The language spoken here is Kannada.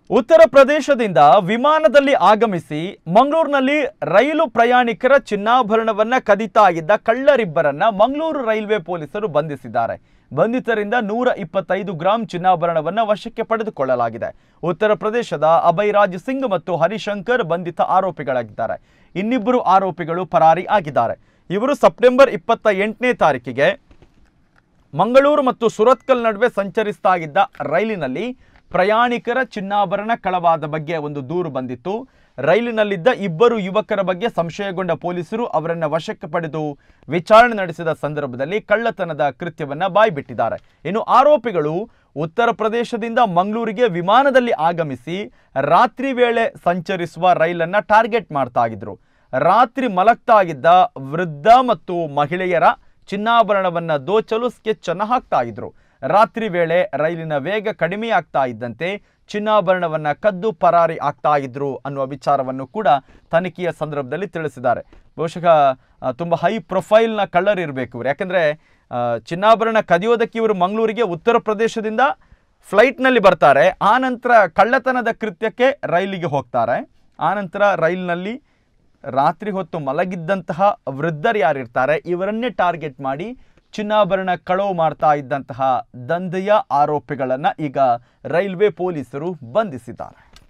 ಉತ್ತರ ಪ್ರದೇಶದಿಂದ ವಿಮಾನದಲ್ಲಿ ಆಗಮಿಸಿ ಮಂಗಳೂರಿನಲ್ಲಿ ರೈಲು ಪ್ರಯಾಣಿಕರ ಚಿನ್ನಾಭರಣವನ್ನ ಕದಿತಾ ಇದ್ದ ಕಳ್ಳರಿಬ್ಬರನ್ನ ಮಂಗಳೂರು ರೈಲ್ವೆ ಪೊಲೀಸರು ಬಂಧಿಸಿದ್ದಾರೆ ಬಂಧಿತರಿಂದ ನೂರ ಇಪ್ಪತ್ತೈದು ಗ್ರಾಂ ಚಿನ್ನಾಭರಣವನ್ನ ವಶಕ್ಕೆ ಪಡೆದುಕೊಳ್ಳಲಾಗಿದೆ ಉತ್ತರ ಪ್ರದೇಶದ ಅಭಯರಾಜ್ ಸಿಂಗ್ ಮತ್ತು ಹರಿಶಂಕರ್ ಬಂಧಿತ ಆರೋಪಿಗಳಾಗಿದ್ದಾರೆ ಇನ್ನಿಬ್ಬರು ಆರೋಪಿಗಳು ಪರಾರಿ ಆಗಿದ್ದಾರೆ ಇವರು ಸೆಪ್ಟೆಂಬರ್ ಇಪ್ಪತ್ತ ಎಂಟನೇ ತಾರೀಕಿಗೆ ಮಂಗಳೂರು ಮತ್ತು ಸುರತ್ಕಲ್ ನಡುವೆ ಸಂಚರಿಸ್ತಾ ಇದ್ದ ರೈಲಿನಲ್ಲಿ ಪ್ರಯಾಣಿಕರ ಚಿನ್ನಾಭರಣ ಕಳವಾದ ಬಗ್ಗೆ ಒಂದು ದೂರು ಬಂದಿತ್ತು ರೈಲಿನಲ್ಲಿದ್ದ ಇಬ್ಬರು ಯುವಕರ ಬಗ್ಗೆ ಸಂಶಯಗೊಂಡ ಪೊಲೀಸರು ಅವರನ್ನು ವಶಕ್ಕೆ ಪಡೆದು ವಿಚಾರಣೆ ನಡೆಸಿದ ಸಂದರ್ಭದಲ್ಲಿ ಕಳ್ಳತನದ ಕೃತ್ಯವನ್ನ ಬಾಯ್ಬಿಟ್ಟಿದ್ದಾರೆ ಇನ್ನು ಆರೋಪಿಗಳು ಉತ್ತರ ಪ್ರದೇಶದಿಂದ ಮಂಗಳೂರಿಗೆ ವಿಮಾನದಲ್ಲಿ ಆಗಮಿಸಿ ರಾತ್ರಿ ವೇಳೆ ಸಂಚರಿಸುವ ರೈಲನ್ನ ಟಾರ್ಗೆಟ್ ಮಾಡ್ತಾ ಇದ್ರು ರಾತ್ರಿ ಮಲಗ್ತಾ ಇದ್ದ ವೃದ್ಧ ಮತ್ತು ಮಹಿಳೆಯರ ಚಿನ್ನಾಭರಣವನ್ನ ದೋಚಲು ಸ್ಕೆಚ್ ಅನ್ನು ಹಾಕ್ತಾ ಇದ್ರು ರಾತ್ರಿ ವೇಳೆ ರೈಲಿನ ವೇಗ ಕಡಿಮೆ ಆಗ್ತಾ ಇದ್ದಂತೆ ಚಿನ್ನಾಭರಣವನ್ನ ಕದ್ದು ಪರಾರಿ ಆಗ್ತಾ ಇದ್ರು ಅನ್ನುವ ವಿಚಾರವನ್ನು ಕೂಡ ತನಿಖೆಯ ಸಂದರ್ಭದಲ್ಲಿ ತಿಳಿಸಿದ್ದಾರೆ ಬಹುಶಃ ಆ, ತುಂಬ ಹೈ ಪ್ರೊಫೈಲ್ನ ಕಳ್ಳರ್ ಇರಬೇಕು ಇವರು ಯಾಕಂದ್ರೆ ಆ, ಚಿನ್ನಾಭರಣ ಕದಿಯೋದಕ್ಕೆ ಇವರು ಮಂಗಳೂರಿಗೆ ಉತ್ತರ ಪ್ರದೇಶದಿಂದ ಫ್ಲೈಟ್ನಲ್ಲಿ ಬರ್ತಾರೆ ಆ ನಂತರ ಕಳ್ಳತನದ ಕೃತ್ಯಕ್ಕೆ ರೈಲಿಗೆ ಹೋಗ್ತಾರೆ ಆ ನಂತರ ರೈಲಿನಲ್ಲಿ ರಾತ್ರಿ ಹೊತ್ತು ಮಲಗಿದ್ದಂತಹ ವೃದ್ಧರು ಯಾರಿರ್ತಾರೆ ಇವರನ್ನೇ ಟಾರ್ಗೆಟ್ ಮಾಡಿ ಚಿನ್ನಾಭರಣ ಕಳವು ಮಾಡ್ತಾ ಇದ್ದಂತಹ ದಂಧೆಯ ಆರೋಪಿಗಳನ್ನು ಈಗ ರೈಲ್ವೆ ಪೊಲೀಸರು ಬಂಧಿಸಿದ್ದಾರೆ